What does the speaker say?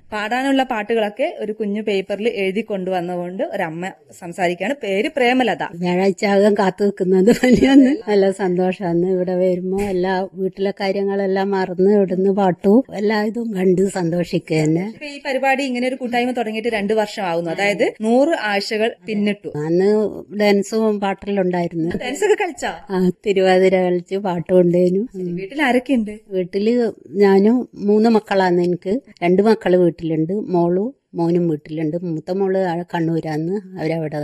പാടാനുള്ള പാട്ടുകളൊക്കെ ഒരു കുഞ്ഞു പേപ്പറിൽ എഴുതി കൊണ്ടുവന്നുകൊണ്ട് ഒരമ്മ സംസാരിക്കുകയാണ് പേര് പ്രേമലത വ്യാഴാഴ്ച ആകാൻ കാത്തു നിൽക്കുന്നത് പനിയൊന്ന് നല്ല സന്തോഷമാണ് ഇവിടെ വരുമ്പോ എല്ലാ വീട്ടിലെ കാര്യങ്ങളെല്ലാം മറന്ന് ഇവിടുന്ന് പാട്ടും എല്ലാ ഇതും കണ്ട് സന്തോഷിക്കുക തന്നെ ഇപ്പൊ ഈ പരിപാടി ഇങ്ങനെ ഒരു കൂട്ടായ്മ തുടങ്ങിയിട്ട് രണ്ടു വർഷം ആവുന്നു അതായത് നൂറ് ആഴ്ചകൾ പിന്നിട്ടു അന്ന് ഡാൻസും പാട്ടെല്ലാം ഉണ്ടായിരുന്നു ഡാൻസ് ഒക്കെ കളിച്ചാ ആ തിരുവാതിര കളിച്ച് പാട്ടും ഉണ്ടായിരുന്നു വീട്ടിൽ ആരൊക്കെയുണ്ട് വീട്ടില് ഞാനും മൂന്ന് മക്കളാണ് എനിക്ക് രണ്ട് മക്കള് വീട്ടിലുണ്ട് മോളും മോനും വീട്ടിലുണ്ട് മൂത്ത മോള് കണ്ണൂരാന്ന് അവരവിടെ